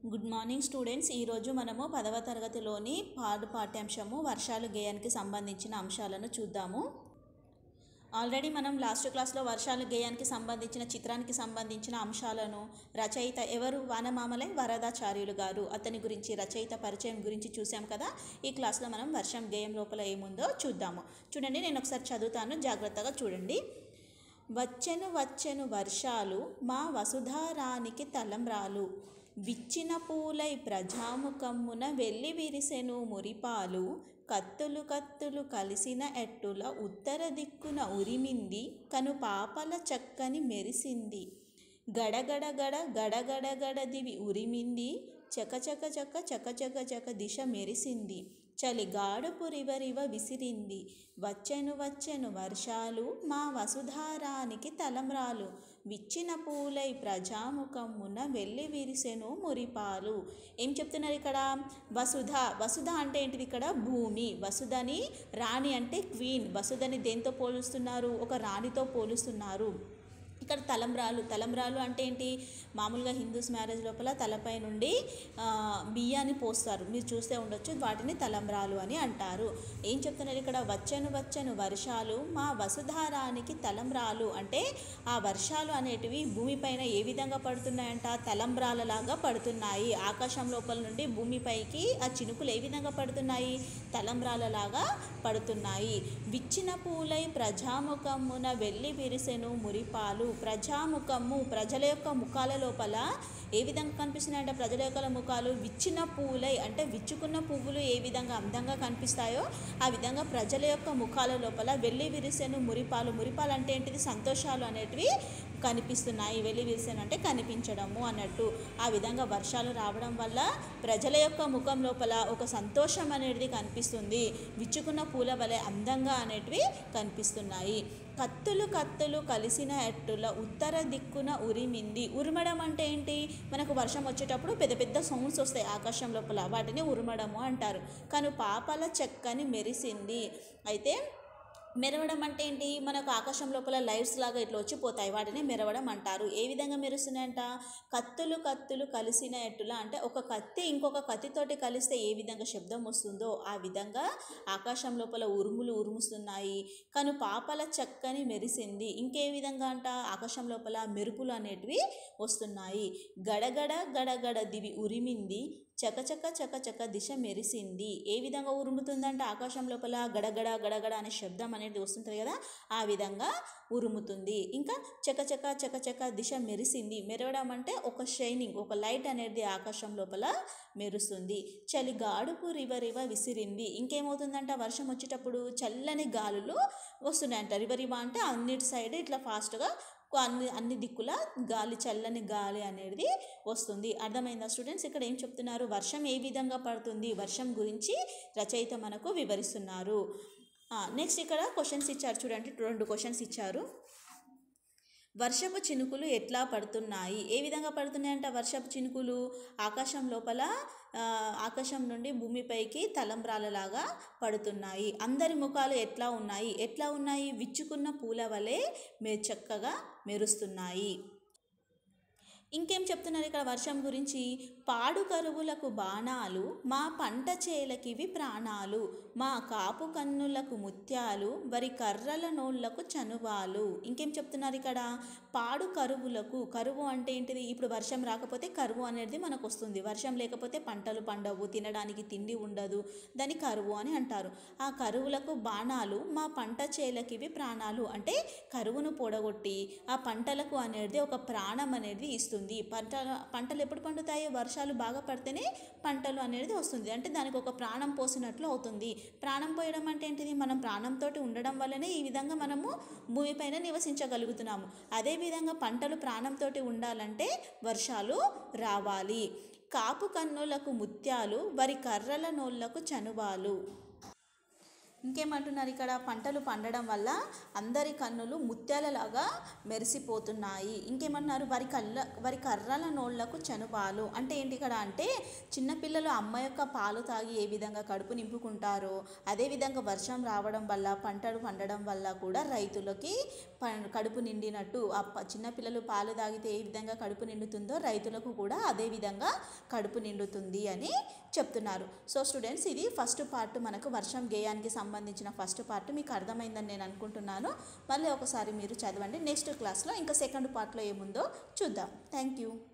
good morning students ఈరోజు మనము పదవ తరగతిలోని పాడు పాఠ్యాంశము వర్షాలు గేయానికి సంబంధించిన అంశాలను చూద్దాము ఆల్రెడీ మనం లాస్ట్ క్లాస్లో వర్షాలు గేయానికి సంబంధించిన చిత్రానికి సంబంధించిన అంశాలను రచయిత ఎవరు వానమామలై వరదాచార్యులు గారు అతని గురించి రచయిత పరిచయం గురించి చూసాం కదా ఈ క్లాస్లో మనం వర్షం గేయం లోపల ఏముందో చూద్దాము చూడండి నేను ఒకసారి చదువుతాను జాగ్రత్తగా చూడండి వచ్చెను వచ్చెను వర్షాలు మా వసుధారానికి తలంబ్రాలు విచ్చిన పూలై ప్రజాముఖమ్మున వెళ్ళి విరిసెను మురిపాలు కత్తులు కత్తులు కలిసిన ఎట్టుల ఉత్తర దిక్కున ఉరిమింది కను పాపల చక్కని మెరిసింది గడగడ గడ గడగడ గడ దివి ఉరిమింది చక చక చక చక చక చక దిశ మెరిసింది చలిగాడుపు రివరివ విసిరింది వచ్చెను వచ్చెను వర్షాలు మా వసుధారానికి తలంబ్రాలు విచ్చిన పూలై ప్రజాముఖమున వెళ్ళి విరిసెను మురిపాలు ఏం చెప్తున్నారు ఇక్కడ వసుధ వసుధ అంటే ఏంటిది ఇక్కడ భూమి వసుధని రాణి అంటే క్వీన్ వసుధని దేంతో పోలుస్తున్నారు ఒక రాణితో పోలుస్తున్నారు ఇక్కడ తలంబ్రాలు తలంబ్రాలు అంటే ఏంటి మామూలుగా హిందూస్ మ్యారేజ్ లోపల తలపై నుండి ఆ, బియ్యాన్ని పోస్తారు మీరు చూస్తే ఉండొచ్చు వాటిని తలంబ్రాలు అని అంటారు ఏం చెప్తున్నారు ఇక్కడ వచ్చను వచ్చను వర్షాలు మా వసుధారానికి తలంబ్రాలు అంటే ఆ వర్షాలు అనేటివి భూమిపైన ఏ విధంగా పడుతున్నాయంట తలంబ్రాలలాగా పడుతున్నాయి ఆకాశం లోపల నుండి భూమిపైకి ఆ చినుకులు ఏ విధంగా పడుతున్నాయి తలంబ్రాలలాగా పడుతున్నాయి విచ్చిన పూలై ప్రజాముఖమున వెళ్ళి విరిసెను మురిపాలు ప్రజాముఖము ప్రజల యొక్క ముఖాల లోపల ఏ విధంగా కనిపిస్తున్నాయంటే ప్రజల యొక్క ముఖాలు విచ్చిన పూలై అంటే విచ్చుకున్న పువ్వులు ఏ విధంగా అందంగా కనిపిస్తాయో ఆ విధంగా ప్రజల యొక్క ముఖాల లోపల వెళ్ళి విరిసెను మురిపాలు మురిపాలు అంటే ఏంటిది సంతోషాలు అనేటివి కనిపిస్తున్నాయి వెళ్ళి విరిసెను అంటే కనిపించడము అన్నట్టు ఆ విధంగా వర్షాలు రావడం వల్ల ప్రజల యొక్క ముఖం లోపల ఒక సంతోషం అనేది కనిపిస్తుంది విచ్చుకున్న పూల వలె అందంగా అనేటివి కనిపిస్తున్నాయి కత్తులు కత్తులు కలిసిన ఎట్టుల ఉత్తర దిక్కున ఉరిమింది ఉరిమడం అంటే ఏంటి మనకు వర్షం వచ్చేటప్పుడు పెద్ద పెద్ద సౌండ్స్ వస్తాయి ఆకాశం లోపల వాటిని ఉరుమడము అంటారు కానీ పాపల చెక్కని మెరిసింది అయితే మెరవడం అంటే ఏంటి మనకు ఆకాశం లోపల లైట్స్ లాగా ఇట్లా వచ్చిపోతాయి వాటిని మెరవడం అంటారు ఏ విధంగా మెరుస్తున్నాయంట కత్తులు కత్తులు కలిసిన ఎట్టులా అంటే ఒక కత్తి ఇంకొక కత్తితోటి కలిస్తే ఏ విధంగా శబ్దం వస్తుందో ఆ విధంగా ఆకాశం లోపల ఉరుములు ఉరుముస్తున్నాయి కానీ పాపల చక్కని మెరిసింది ఇంకే విధంగా అంట ఆకాశం లోపల మెరుపులు అనేటివి వస్తున్నాయి గడగడ గడగడ దివి ఉరిమింది చకచక చకచక దిశ మెరిసింది ఏ విధంగా ఉరుముతుందంటే ఆకాశం లోపల గడగడ గడగడ అనే శబ్దం అనేది వస్తుంటుంది కదా ఆ విధంగా ఉరుముతుంది ఇంకా చకచక చకచక దిశ మెరిసింది మెరవడం అంటే ఒక షైనింగ్ ఒక లైట్ అనేది ఆకాశం లోపల మెరుస్తుంది చలి గాడుపు రివ రివ విసిరింది ఇంకేమవుతుందంట వర్షం వచ్చేటప్పుడు చల్లని గాలులు వస్తున్నాయంట రివ రివ అంటే అన్నిటి సైడ్ ఇట్లా ఫాస్ట్గా అన్ని అన్ని దిక్కుల గాలి చల్లని గాలి అనేది వస్తుంది అర్థమైందా స్టూడెంట్స్ ఇక్కడ ఏం చెప్తున్నారు వర్షం ఏ విధంగా పడుతుంది వర్షం గురించి రచయిత మనకు వివరిస్తున్నారు నెక్స్ట్ ఇక్కడ క్వశ్చన్స్ ఇచ్చారు చూడండి రెండు క్వశ్చన్స్ ఇచ్చారు వర్షపు చినుకులు ఎట్లా పడుతున్నాయి ఏ విధంగా పడుతున్నాయంట వర్షపు చినుకులు ఆకాశం లోపల ఆ, ఆకాశం నుండి భూమిపైకి తలంబ్రాలలాగా పడుతున్నాయి అందరి ముఖాలు ఎట్లా ఉన్నాయి ఎట్లా ఉన్నాయి విచ్చుకున్న పూల వలె మే చక్కగా మెరుస్తున్నాయి ఇంకేం చెప్తున్నారు ఇక్కడ వర్షం గురించి పాడు కరువులకు బాణాలు మా పంట చేలకివి ప్రాణాలు మా కాపు కన్నులకు ముత్యాలు వరి కర్రల నోళ్లకు చనువాలు ఇంకేం చెప్తున్నారు ఇక్కడ పాడు కరువులకు కరువు అంటే ఏంటిది ఇప్పుడు వర్షం రాకపోతే కరువు అనేది మనకు వస్తుంది వర్షం లేకపోతే పంటలు పండవు తినడానికి తిండి ఉండదు దాన్ని కరువు అని అంటారు ఆ కరువులకు బాణాలు మా పంట చేలకివి ప్రాణాలు అంటే కరువును పొడగొట్టి ఆ పంటలకు అనేది ఒక ప్రాణం అనేది ఇస్తుంది పంట పంటలు ఎప్పుడు పండుతాయి వర్షాలు బాగా పడితేనే పంటలు అనేది వస్తుంది అంటే దానికి ఒక ప్రాణం పోసినట్లు అవుతుంది ప్రాణం పోయడం అంటే ఏంటిది మనం ప్రాణంతో ఉండడం వల్లనే ఈ విధంగా మనము భూమిపైన నివసించగలుగుతున్నాము అదేవిధంగా పంటలు ప్రాణంతో ఉండాలంటే వర్షాలు రావాలి కాపు కన్నులకు ముత్యాలు వరి కర్రల నోళ్లకు చనుబాలు ఇంకేమంటున్నారు ఇక్కడ పంటలు పండడం వల్ల అందరి కన్నులు ముత్యాలలాగా మెరిసిపోతున్నాయి ఇంకేమన్నారు వరి కళ్ళ వరి కర్రల నోళ్లకు చనుపాలు అంటే ఏంటి ఇక్కడ అంటే చిన్నపిల్లలు అమ్మ యొక్క పాలు తాగి ఏ విధంగా కడుపు నింపుకుంటారో అదేవిధంగా వర్షం రావడం వల్ల పంటలు పండడం వల్ల కూడా రైతులకి ప- కడుపు నిండినట్టు ఆ ప- చిన్నపిల్లలు పాలు తాగితే ఏ విధంగా కడుపు నిండుతుందో రైతులకు కూడా అదే విధంగా కడుపు నిండుతుంది అని చెప్తున్నారు సో స్టూడెంట్స్ ఇది ఫస్ట్ పార్ట్ మనకు వర్షం గేయానికి సంబంధించిన ఫస్ట్ పార్ట్ మీకు అర్థమైందని నేను అనుకుంటున్నాను మళ్ళీ ఒకసారి మీరు చదవండి నెక్స్ట్ క్లాస్లో ఇంకా సెకండ్ పార్ట్లో ఏముందో చూద్దాం థ్యాంక్ యూ